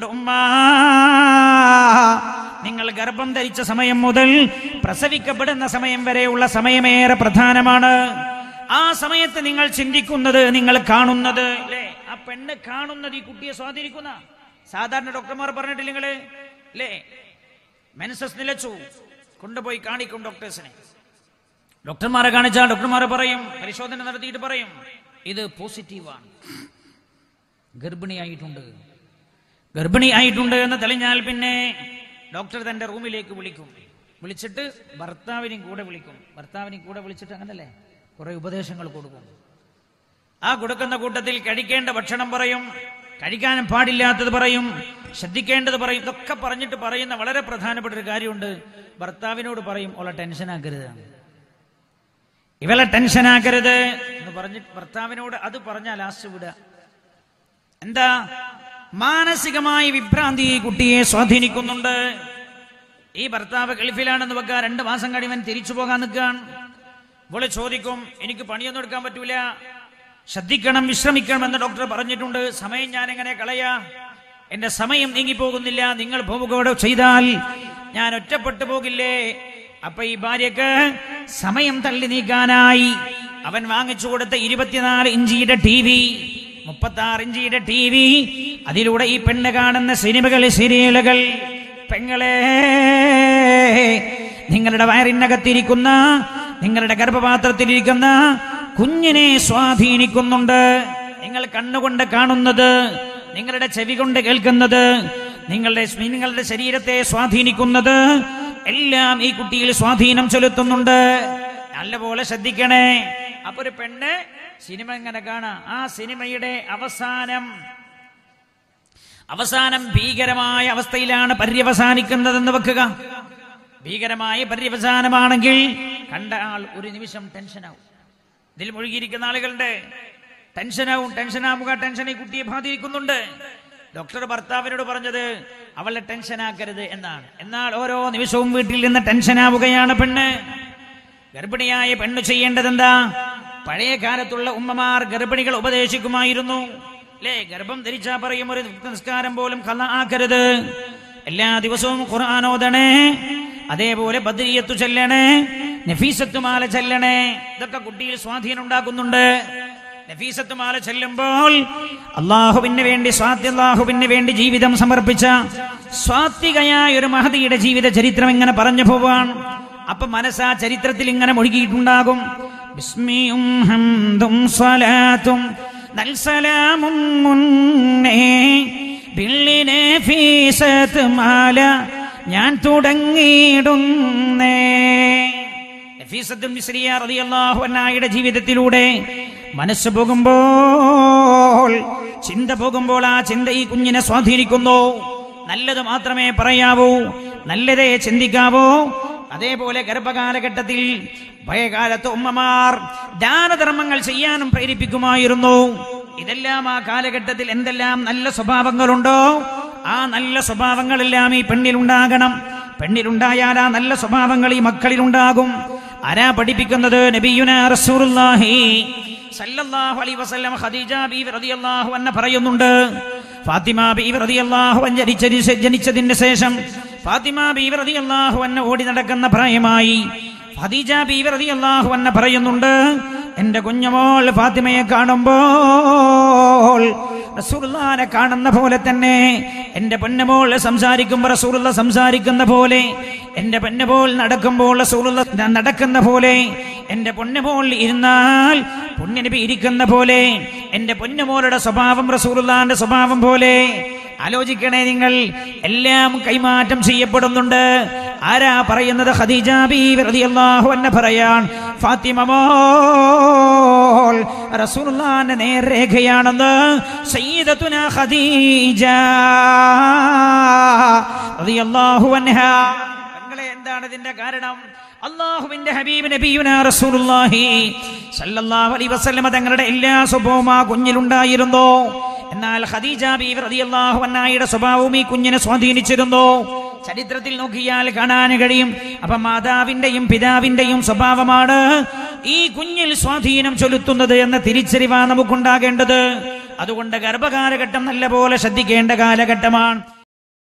ഉമ്മ നിങ്ങൾ ഗർഭം ധരിച്ച സമയം മുതൽ പ്രസവിക്കപ്പെടുന്ന സമയം വരെയുള്ള സമയമേറെ പ്രധാനമാണ് ആ സമയത്ത് നിങ്ങൾ ചിന്തിക്കുന്നത് നിങ്ങൾ കാണുന്നത് അല്ലേ ആ പെണ്ണ് കാണുന്നത് ഈ കുട്ടിയെ സ്വാധീനിക്കുന്ന സാധാരണ ഡോക്ടർമാർ പറഞ്ഞിട്ടില്ല നിങ്ങള് അല്ലേ മെൻസസ് നിലച്ചു കൊണ്ടുപോയി കാണിക്കും ഡോക്ടേഴ്സിനെ ഡോക്ടർമാരെ കാണിച്ചാൽ ഡോക്ടർമാർ പറയും പരിശോധന നടത്തിയിട്ട് പറയും ഇത് പോസിറ്റീവാണ് ഗർഭിണിയായിട്ടുണ്ട് ഗർഭിണിയായിട്ടുണ്ട് എന്ന് തെളിഞ്ഞാൽ പിന്നെ ഡോക്ടർ തന്റെ റൂമിലേക്ക് വിളിക്കും വിളിച്ചിട്ട് ഭർത്താവിനെയും കൂടെ വിളിക്കും ഭർത്താവിനെയും കൂടെ വിളിച്ചിട്ട് അങ്ങനല്ലേ കുറെ ഉപദേശങ്ങൾ കൊടുക്കും ആ കൊടുക്കുന്ന കൂട്ടത്തിൽ കഴിക്കേണ്ട ഭക്ഷണം പറയും കഴിക്കാൻ പാടില്ലാത്തത് പറയും ശ്രദ്ധിക്കേണ്ടത് പറയും ഇതൊക്കെ പറഞ്ഞിട്ട് പറയുന്ന വളരെ പ്രധാനപ്പെട്ട ഒരു കാര്യമുണ്ട് ഭർത്താവിനോട് പറയും ഓളെ ടെൻഷനാക്കരുത് ഇവളെ ടെൻഷനാക്കരുത് എന്ന് പറഞ്ഞിട്ട് ഭർത്താവിനോട് അത് പറഞ്ഞാൽ ലാസ്റ്റ് വിടുക എന്താ മാനസികമായ വിഭ്രാന്തി ഈ കുട്ടിയെ സ്വാധീനിക്കുന്നുണ്ട് ഈ ഭർത്താവ് ഗൾഫിലാണെന്ന് വെക്കുക രണ്ട് മാസം കഴിവൻ തിരിച്ചു പോകാൻ നിൽക്കാൻ ഇവള് ചോദിക്കും എനിക്ക് പണിയൊന്നും എടുക്കാൻ പറ്റൂല ശ്രദ്ധിക്കണം വിശ്രമിക്കണം എന്ന് ഡോക്ടർ പറഞ്ഞിട്ടുണ്ട് സമയം ഞാൻ എങ്ങനെ കളയാ എന്റെ സമയം നീങ്ങിപ്പോകുന്നില്ല നിങ്ങൾ പോവുകയോടെ ചെയ്താൽ ഞാൻ ഒറ്റപ്പെട്ടു പോകില്ലേ അപ്പൊ ഈ ഭാര്യക്ക് സമയം തള്ളി നീക്കാനായി അവൻ വാങ്ങിച്ചു കൊടുത്ത ഇരുപത്തിനാല് ഇഞ്ചിയുടെ ടി വി മുപ്പത്തി ആറ് ഇഞ്ചിയുടെ ടി വി അതിലൂടെ ഈ പെണ്ണ് കാണുന്ന സിനിമകൾ സീരിയലുകൾ പെങ്ങളെ നിങ്ങളുടെ വയറിനകത്തിരിക്കുന്ന നിങ്ങളുടെ ഗർഭപാത്രത്തിലിരിക്കുന്ന കുഞ്ഞിനെ സ്വാധീനിക്കുന്നുണ്ട് നിങ്ങൾ കണ്ണുകൊണ്ട് കാണുന്നത് നിങ്ങളുടെ ചെവി കൊണ്ട് കേൾക്കുന്നത് നിങ്ങളുടെ നിങ്ങളുടെ ശരീരത്തെ സ്വാധീനിക്കുന്നത് എല്ലാം ഈ കുട്ടിയിൽ സ്വാധീനം ചെലുത്തുന്നുണ്ട് നല്ലപോലെ ശ്രദ്ധിക്കണേ അപ്പൊ ഒരു പെണ്ണ് സിനിമ ഇങ്ങനെ കാണാം ആ സിനിമയുടെ അവസാനം അവസാനം ഭീകരമായ അവസ്ഥയിലാണ് പര്യവസാനിക്കുന്നതെന്ന് വെക്കുക ഭീകരമായ പര്യവസാനമാണെങ്കിൽ കണ്ട ആൾ ഒരു നിമിഷം ടെൻഷനാവും ഇതിൽ മുഴുകിയിരിക്കുന്ന ആളുകളുടെ ടെൻഷനാവും ടെൻഷനാവുക ടെൻഷൻ ഈ കുട്ടിയെ ബാധിക്കുന്നുണ്ട് ഡോക്ടർ ഭർത്താവിനോട് പറഞ്ഞത് അവളെ ടെൻഷനാക്കരുത് എന്നാണ് എന്നാൽ ഓരോ നിമിഷവും വീട്ടിൽ നിന്ന് ടെൻഷനാവുകയാണ് പെണ്ണ് ഗർഭിണിയായ പെണ്ണ് ചെയ്യേണ്ടത് എന്താ പഴയ കാലത്തുള്ള ഉമ്മമാർ ഗർഭിണികൾ ഉപദേശിക്കുമായിരുന്നു അല്ലേ ഗർഭം ധരിച്ചാ പറയും ഒരു നിസ്കാരം പോലും കല ആക്കരുത് എല്ലാ ദിവസവും ഖുർആാനോദണേ അതേപോലെ ബദ്രിയത്തു ചെല്ലണേ നഫീസത്തുമാല ചെല്ലണേ ഇതൊക്കെ കുട്ടിയിൽ സ്വാധീനം ഉണ്ടാക്കുന്നുണ്ട് നഫീസത്തുമാല ചെല്ലുമ്പോൾ അള്ളാഹുവിന് വേണ്ടി സ്വാതി അള്ളാഹുവിന് വേണ്ടി ജീവിതം സമർപ്പിച്ച സ്വാത്വികയായ ഒരു മഹതിയുടെ ജീവിത ചരിത്രം ഇങ്ങനെ പറഞ്ഞു പോവാൻ അപ്പൊ മനസ്സാ ചരിത്രത്തിൽ ഇങ്ങനെ മുഴുകിയിട്ടുണ്ടാകും ബിസ്മിയും ഹംദും സ്വലാത്തും നൽസലാമും മുന്നേ ബിള്ളിനെ ഫീസത്ത് മാല ഞാൻ തുടങ്ങിയിടുന്നേ നഫീസത്തുൽ മിസ്രിയ റളിയല്ലാഹു അൻഹായുടെ ജീവിതത്തിലൂടെ മനസ്സ് പോകുമ്പോൾ ചിന്ത പോകുമ്പോൾ ആ ചിന്ത ഈ കുഞ്ഞിനെ സ്വാധീനിക്കുന്നു നല്ലത് മാത്രമേ പറയാവൂ നല്ലതേ ചിന്തിക്കാവൂ അതേപോലെ ഗർഭകാലഘട്ടത്തിൽ ഭയകാലത്ത് ഉമ്മമാർ ദാനധർമ്മങ്ങൾ ചെയ്യാനും പ്രേരിപ്പിക്കുമായിരുന്നു ഇതെല്ലാം ആ കാലഘട്ടത്തിൽ എന്തെല്ലാം നല്ല സ്വഭാവങ്ങളുണ്ടോ ആ നല്ല സ്വഭാവങ്ങളെല്ലാം ഈ പെണ്ണിലുണ്ടാകണം പെണ്ണിലുണ്ടായാൽ ആ നല്ല സ്വഭാവങ്ങൾ ഈ മക്കളിലുണ്ടാകും ആരാ പഠിപ്പിക്കുന്നത് നബിയുന റസൂലുള്ളാഹി സല്ലല്ലാഹു അലൈഹി വസല്ലം ഖദീജ ബീവി റളിയല്ലാഹു അൻഹ പറയുന്നുണ്ട് ഫാത്തിമ ബീവി റളിയല്ലാഹു അൻഹ ജനിച്ച ജനിച്ചതിന് ശേഷം ഫാത്തിമ ബീവി റളിയല്ലാഹു അൻഹ ഓടി നടക്കുന്ന പ്രായമായി ഖദീജ ബീവി റളിയല്ലാഹു അൻഹ പറയുന്നുണ്ട് എന്റെ കുഞ്ഞുമോൾ ഫാത്തിമയെ കാണുമ്പോൾ റസൂലുള്ളാനെ കാണുന്ന പോലെ തന്നെ എന്റെ പൊന്നുമോൾ സംസാരിക്കുമ്പോൾ റസൂലുള്ള സംസാരിക്കുന്ന പോലെ എന്റെ പൊന്നുമോൾ നടക്കുമ്പോൾ റസൂലുള്ള നടക്കുന്ന പോലെ എന്റെ പൊന്നുമോൾ ഇരുന്നാൽ പുണ്യനബി ഇരിക്കുന്ന പോലെ എന്റെ പൊന്നുമോളുടെ സ്വഭാവം റസൂലുള്ളാന്റെ സ്വഭാവം പോലെ ആലോചിക്കണേ നിങ്ങൾ എല്ലാം കൈമാറ്റം ചെയ്യപ്പെടുന്നുണ്ട് ആരാ പറയുന്നത് ഖദീജ ബീവി റളിയല്ലാഹു അൻഹ പറയാൻ ഫാത്തിമ മോൾ റസൂലുള്ളാഹിന്റെ നേർരേഖയാണെന്ന് സയ്യിദത്തുന ഖദീജ റളിയല്ലാഹു അൻഹ തങ്ങളെ എന്താണ് ഇതിന്റെ കാരണം അള്ളാഹുവിന്റെ ഹബീബ് നബിയുന റസൂലുള്ളാഹി സല്ലല്ലാഹു അലൈഹി വസല്ലമ തങ്ങളുടെ എല്ലാ സ്വഭാവവും ആ കുഞ്ഞിലുണ്ടായിരുന്നു എന്നാൽ ഖദീജ ബീവി റളിയല്ലാഹു അൻഹയുടെ സ്വഭാവവും ഈ കുഞ്ഞിനെ സ്വാധീനിച്ചിരുന്നു ചരിത്രത്തിൽ നോക്കിയാൽ കാണാൻ കഴിയും അപ്പൊ മാതാവിന്റെയും പിതാവിന്റെയും സ്വഭാവമാണ് ഈ കുഞ്ഞിൽ സ്വാധീനം ചെലുത്തുന്നത് എന്ന തിരിച്ചറിവാണ് നമുക്കുണ്ടാകേണ്ടത് അതുകൊണ്ട് ഗർഭകാലഘട്ടം നല്ലപോലെ ശ്രദ്ധിക്കേണ്ട കാലഘട്ടമാണ്